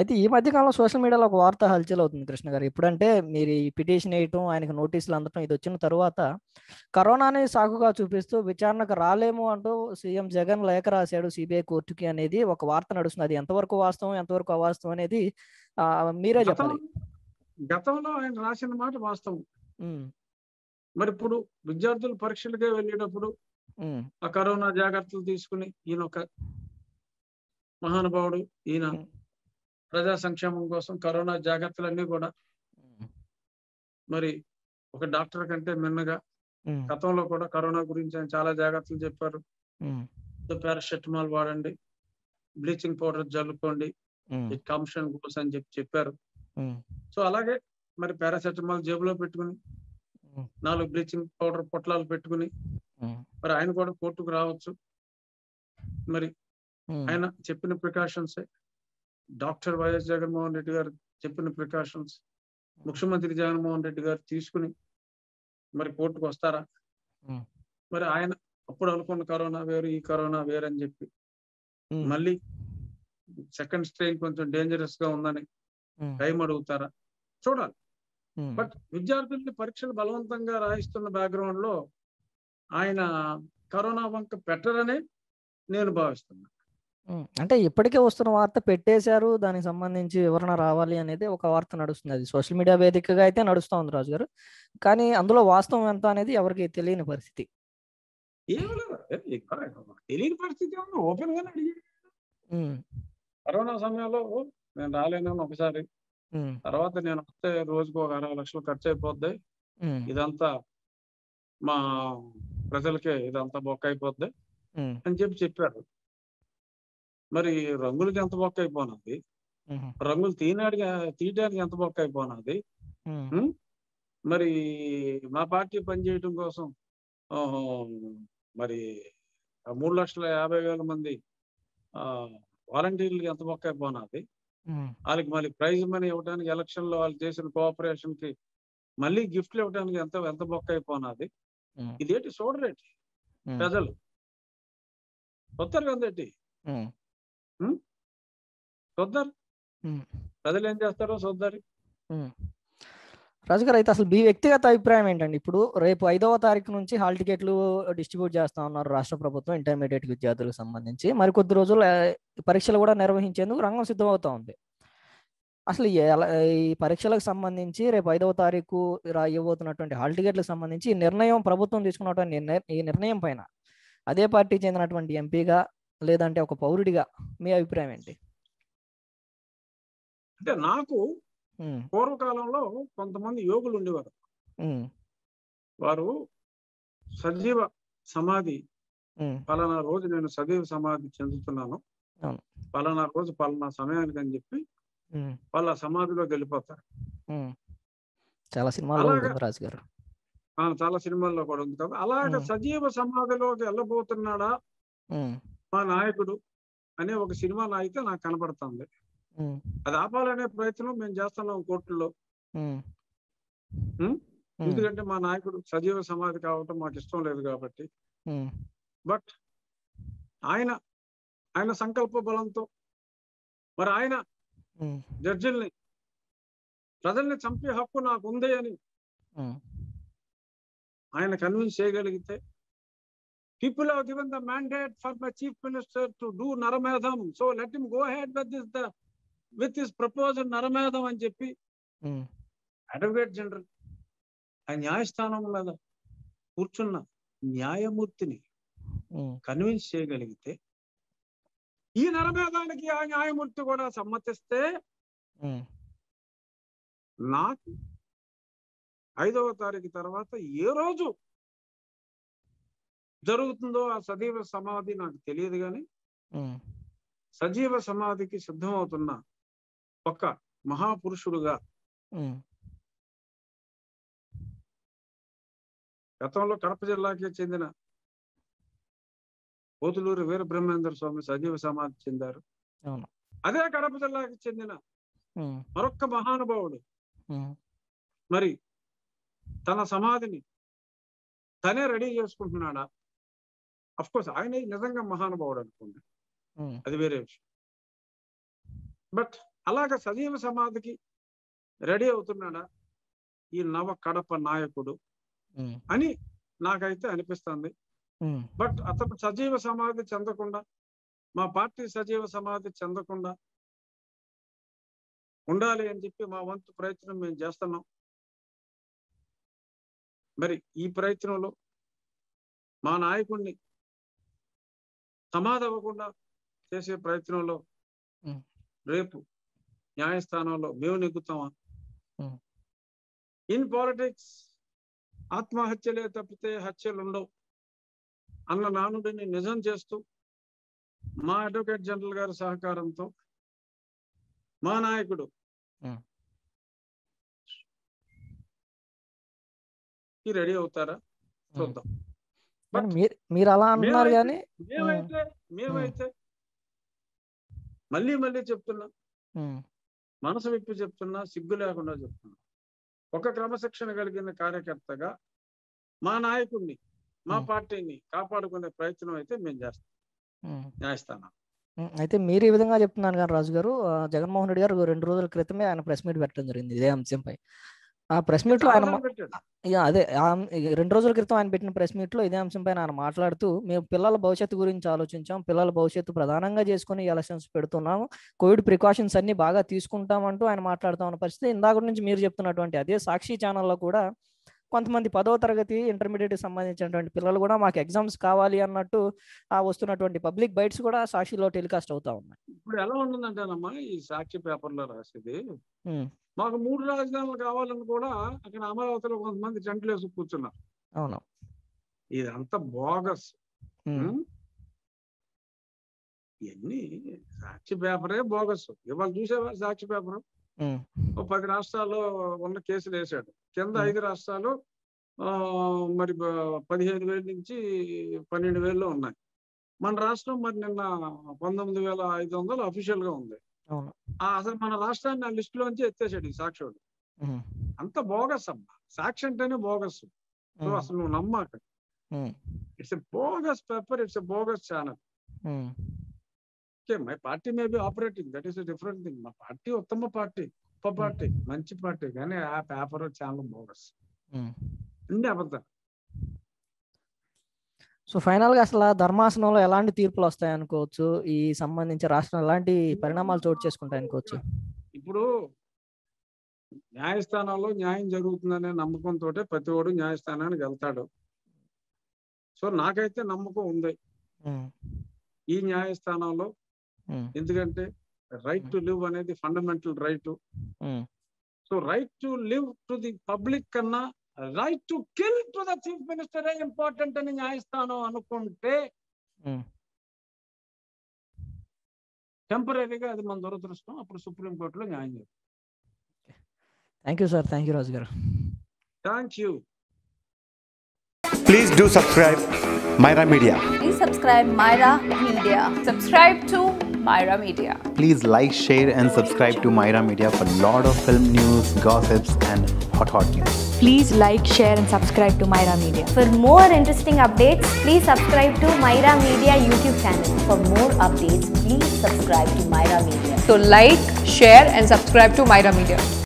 అయితే ఈ మధ్య కాలంలో సోషల్ మీడియాలో ఒక వార్త హల్చల్ అవుతుంది కృష్ణ గారు ఎప్పుడంటే మీరు ఈ పిటిషన్ వేయటం ఆయనకు నోటీసులు అందటం ఇది వచ్చిన తర్వాత కరోనాని సాకుగా చూపిస్తూ విచారణకు రాలేము అంటూ సీఎం జగన్ లేఖ రాశాడు సిబిఐ కోర్టుకి అనేది ఒక వార్త నడుస్తుంది అది ఎంతవరకు వాస్తవం ఎంతవరకు అవాస్తవం అనేది ఆ, మీరే చెప్పాలి గతంలో ఆయన రాసిన మాట వాస్తవం ఉమ్, మరి ఇప్పుడు విద్యార్థులు పరీక్షలకే వెళ్ళేటప్పుడు ఉమ్, ఆ కరోనా జాగ్రత్తలు తీసుకుని ఈయన ఒక మహానుభావుడు ఈయన ఉమ్, ప్రజా సంక్షేమం కోసం కరోనా జాగ్రత్తలన్నీ కూడా ఉమ్, మరి ఒక డాక్టర్ కంటే మిన్నగా ఉమ్, గతంలో కూడా కరోనా గురించి ఆయన చాలా జాగ్రత్తలు చెప్పారు ఉమ్, పారాసెటమాల్ వాడండి బ్లీచింగ్ పౌడర్ జల్లుకోండి um, it comes and goes అని చెప్పి చెప్పారు ఉమ్, సో అలాగే మరి పారాసెటమాల్ జేబులో పెట్టుకుని ఉమ్, నాలుగు బ్లీచింగ్ పౌడర్ పొట్లాలు పెట్టుకుని ఉమ్, మరి ఆయన కూడా కోర్టుకు రావచ్చు మరి ఉమ్, ఆయన చెప్పిన precautions doctor YS Jaganmohan Reddy గారు చెప్పిన ప్రికాషన్స్ ముఖ్యమంత్రి జగన్మోహన్ రెడ్డి గారు తీసుకుని మరి కోర్టుకు వస్తారా ఉమ్. మరి ఆయన అప్పుడు అనుకున్న కరోనా వేరు ఈ కరోనా వేరు అని చెప్పి ఉమ్, మళ్ళీ సెకండ్ స్ట్రెయిన్ కొంచెం డేంజరస్ గా ఉందని ఉమ్, టైం అడుగుతారా చూడాలి ఉమ్, బట్ విద్యార్థుల్ని పరీక్షలు బలవంతంగా రాయిస్తున్న బ్యాక్గ్రౌండ్ లో ఆయన కరోనా వంక పెట్టరనే నేను భావిస్తున్నా ఉమ్, అంటే ఇప్పటికే వస్తున్న వార్త పెట్టేశారు దానికి సంబంధించి వివరణ రావాలి అనేది ఒక వార్త నడుస్తుంది అది సోషల్ మీడియా వేదికగా అయితే నడుస్తూ ఉంది రాజు గారు కానీ అందులో వాస్తవం ఎంత అనేది ఎవరికి తెలియని పరిస్థితి ఏమీ లేదు. ఏ, ఇక్కడ తెలియని పరిస్థితి ఓపెన్ గానే అడిగాడు ఉమ్, కరోనా సమయంలో నేను రాలేనని ఒకసారి ఉమ్, తర్వాత నేను వస్తే రోజుకు ఒక అరవై లక్షలు ఖర్చు అయిపోద్ది ఉమ్, ఇదంతా మా ప్రజలకే ఇదంతా బొక్క అయిపోద్ది ఉమ్, అని చెప్పి చెప్పారు మరి రంగులకి ఎంత బొక్క అయిపోయినది ఉమ్, రంగులు తీయడానికి తీయడానికి ఎంత బొక్క అయిపోయినది ఉమ్, మరి మా పార్టీ పనిచేయటం కోసం ఆహా, మరి ఆ మూడు లక్షల యాభై వేల మంది ఆ వాలంటీర్లకి ఎంత బొక్క అయిపోయినది ఉమ్, వాళ్ళకి మళ్ళీ ప్రైజ్ మనీ ఇవ్వడానికి ఎలక్షన్ లో వాళ్ళు చేసిన కోఆపరేషన్ కి మళ్ళీ గిఫ్ట్లు ఇవ్వడానికి ఎంత ఎంత బొక్క అయిపోయినది ఉమ్, ఇదేంటి చూడరేంటి ఉమ్, ప్రజలు చూస్తారు కదేంటి ఉమ్, చూద్దారు ఉమ్. ప్రజలు ఏం చేస్తారో చూద్దారు ఉమ్. రాజు గారు అయితే అసలు మీ వ్యక్తిగత అభిప్రాయం ఏంటండి ఇప్పుడు రేపు ఐదవ తారీఖు నుంచి హాల్ టికెట్లు డిస్ట్రిబ్యూట్ చేస్తా ఉన్నారు రాష్ట్ర ప్రభుత్వం ఇంటర్మీడియట్ విద్యార్థులకు సంబంధించి మరి కొద్ది రోజులు ఆ, పరీక్షలు కూడా నిర్వహించేందుకు రంగం సిద్ధమవుతా ఉంది అసలు ఈ ఎలా- ఈ పరీక్షలకు సంబంధించి రేపు ఐదవ తారీఖు రా ఇవ్వబోతున్నటువంటి హాల్ టికెట్లకు సంబంధించి ఈ నిర్ణయం ప్రభుత్వం తీసుకున్నటువంటి నిర్ణయం ఈ నిర్ణయం పైన అదే పార్టీ చెందినటువంటి ఎంపీగా లేదంటే ఒక పౌరుడిగా మీ అభిప్రాయం ఏంటి అంటే నాకు ఉమ్, పూర్వకాలంలో కొంతమంది యోగులు ఉండేవారు ఉమ్, వారు సజీవ సమాధి ఉమ్, పలానా రోజు నేను సజీవ సమాధి చెందుతున్నాను అవును. పలానా రోజు పలానా సమయానికి అని చెప్పి ఉమ్, వాళ్ళ సమాధిలోకి వెళ్ళిపోతారు ఉమ్. చాలా సినిమాల్లో అలాగా- ఉంటుంది రాజు గారు ఆ, చాలా సినిమాల్లో కూడా ఉంది కదా అలాగే ఉమ్. సజీవ సమాధిలోకి వెళ్ళబోతున్నాడా ఉమ్, మా నాయకుడు అనే ఒక సినిమా అయితే నాకు కనపడుతుంది ఉమ్, అది ఆపాలనే ప్రయత్నం మేము చేస్తున్నాం కోర్టులో ఉమ్, ఉమ్? ఉమ్, ఎందుకంటే మా నాయకుడు సజీవ సమాధి కావటం మాకు ఇష్టం లేదు కాబట్టి ఉమ్, బట్ ఆయన ఆయన సంకల్ప బలంతో మరి ఆయన ఉమ్, జడ్జిల్ని ప్రజల్ని చంపే హక్కు నాకు ఉంది అని ఉమ్, ఆయన కన్విన్స్ చేయగలిగితే people have given the mandate for my chief minister to do నరమేధం so let him go head with this the with this proposal నరమేధం అని చెప్పి ఉమ్, అడ్వకేట్ జనరల్ ఆ న్యాయస్థానం మీద కూర్చున్న న్యాయమూర్తిని ఉమ్, కన్విన్స్ చేయగలిగితే ఈ నరమేధానికి ఆ న్యాయమూర్తి కూడా సమ్మతిస్తే ఉమ్, నాకు ఐదవ తారీఖు తర్వాత ఏ రోజు జరుగుతుందో ఆ సజీవ సమాధి నాకు తెలియదు కానీ ఉమ్, సజీవ సమాధికి సిద్ధమవుతున్న ఒక మహాపురుషుడుగా ఉమ్, గతంలో కడప జిల్లాకి చెందిన పోతులూరు వీర బ్రహ్మేంద్ర స్వామి సజీవ సమాధి చెందారు అవును. అదే కడప జిల్లాకి చెందిన ఉమ్, మరొక్క మహానుభావుడు ఉమ్, మరి తన సమాధిని తనే రెడీ చేసుకుంటున్నాడా అఫ్ కోర్స్ ఆయన నిజంగా మహానుభావుడు అనుకోండి ఉమ్, అది వేరే విషయం బట్ అలాగ సజీవ సమాధికి రెడీ అవుతున్నాడా ఈ నవ కడప నాయకుడు ఉమ్, అని నాకైతే అనిపిస్తుంది ఉమ్, బట్ అతను సజీవ సమాధి చెందకుండా మా పార్టీ సజీవ సమాధి చెందకుండా ఉండాలి అని చెప్పి మా వంతు ప్రయత్నం మేము చేస్తున్నాం మరి ఈ ప్రయత్నంలో మా నాయకుడిని సమాధి అవ్వకుండా చేసే ప్రయత్నంలో ఉం. రేపు న్యాయస్థానంలో మేము నెగ్గుతామా ఉం. ఇన్ పాలిటిక్స్ ఆత్మహత్యలే తప్పితే హత్యలు ఉండవు అన్న నానుడిని నిజం చేస్తూ మా అడ్వకేట్ జనరల్ గారి సహకారంతో మా నాయకుడు ఉం. ఈ రెడీ అవుతారా ఉమ్. చూద్దాం కానీ మీరు మీరు అలా అంటున్నారు మేమైతే- కానీ మేమైతే మేమైతే మళ్ళీ మళ్ళీ చెప్తున్నా ఉమ్, మనసు విప్పి చెప్తున్నా సిగ్గు లేకుండా చెప్తున్నా ఒక క్రమశిక్షణ కలిగిన కార్యకర్తగా మా నాయకుడిని మా ఉం. పార్టీని కాపాడుకునే ప్రయత్నం అయితే మేము చేస్తాం ఉమ్. న్యాయస్థానం ఉమ్, అయితే మీరు ఈ విధంగా చెప్తున్నాను కానీ రాజు గారు ఆ, జగన్మోహన్ రెడ్డి గారు రెండు రోజుల క్రితమే ఆయన ప్రెస్ మీట్ పెట్టడం జరిగింది ఇదే అంశంపై ఆ ప్రెస్ మీట్ లో ఆయన చాలాసార్లు మా- పెట్టాడు. ఇక అదే ఆ- ఈ రెండు రోజుల క్రితం ఆయన పెట్టిన ప్రెస్ మీట్ లో ఇదే అంశం పైన ఆయన మాట్లాడుతూ మేము పిల్లల భవిష్యత్తు గురించి ఆలోచించాం పిల్లల భవిష్యత్తు ప్రధానంగా చేసుకుని ఎలక్షన్స్ పెడుతున్నాము కోవిడ్ ప్రికాషన్స్ అన్ని బాగా తీసుకుంటామంటూ ఆయన మాట్లాడుతా ఉన్న పరిస్థితి ఇందాక నుంచి మీరు చెప్తున్నటువంటి అదే సాక్షి ఛానల్లో కూడా కొంతమంది పదవ తరగతి ఇంటర్మీడియట్ సంబంధించినటువంటి పిల్లలు కూడా మాకు ఎగ్జామ్స్ కావాలి అన్నట్టు ఆ వస్తున్నటువంటి పబ్లిక్ బైట్స్ కూడా సాక్షిలో టెలికాస్ట్ అవుతా ఉన్నాయి ఇప్పుడు ఎలా ఉంటుందంటేనమ్మా ఈ సాక్షి పేపర్ లో రాసేది ఉమ్, మాకు మూడు రాజధానులు కావాలని కూడా అక్కడ అమరావతిలో కొంతమంది టెంట్లు వేసి కూర్చున్నారు అవును ఇదంతా బోగస్ ఉమ్, ఇవన్నీ సాక్షి పేపరే బోగస్ ఇవాళ చూసేవా సాక్షి పేపర్ ఉమ్, ఓ పది రాష్ట్రాల్లో ఉన్న కేసులు వేసాడు కింద Hmm. ఐదు రాష్ట్రాలు ఆ, మరి బ- పదిహేను వేల నుంచి పన్నెండు వేల్లో ఉన్నాయి మన రాష్ట్రం మరి నిన్న పంతొమ్మిది వేల ఐదు వందలు అఫీషియల్ గా ఉంది అవును ఆ అసలు మన రాష్ట్రాన్ని ఆ లిస్ట్ లోంచి ఎత్తేసాడు ఈ సాక్షుడు ఉమ్, అంత బోగస్ అమ్మా సాక్షి అంటేనే బోగస్ ఉమ్, అసలు నువ్వు నమ్మాక um, it's a bogus paper it's a bogus channel um, okay my party may be operating that is different thing మా పార్టీ ఉత్తమ పార్టీ గొప్ప పార్టీ మంచి పార్టీ కానీ ఆ పేపర్ ఛానల్ బోగస్ ఉమ్. అన్ని అబద్ధాలు సో ఫైనల్ గా అసలు ఆ ధర్మాసనంలో ఎలాంటి తీర్పులు వస్తాయి అనుకోవచ్చు ఈ సంబంధించి రాష్ట్రం ఎలాంటి పరిణామాలు చోటు చేసుకుంటాయి అనుకోవచ్చు ఇప్పుడు న్యాయస్థానంలో న్యాయం జరుగుతుందనే నమ్మకంతో ప్రతి ఒడు న్యాయస్థానానికి వెళ్తాడు సో నాకైతే నమ్మకం ఉంది ఉమ్, ఈ న్యాయస్థానంలో ఉమ్, ఎందుకంటే రైట్ టు లివ్ అనేది fundamental right um, so right to live to the public కన్నా right to kill to the chief minister important అని న్యాయస్థానం అనుకుంటే ఉమ్. టెంపరీగా అది మన దురదృష్టం అప్పుడు సుప్రీం కోర్టులో న్యాయం చేయాలి thank you sir thank you Raju గారు thank you Please do subscribe Myra Media. Please subscribe Myra Media. Subscribe to Myra Media. Please like, share, and subscribe to Myra Media for lot of film news, gossips, and hot hot news. Please like, share, and subscribe to Myra Media. For more interesting updates, please subscribe to Myra Media YouTube channel. For more updates, please subscribe to Myra Media. So, like, share, and subscribe to Myra Media.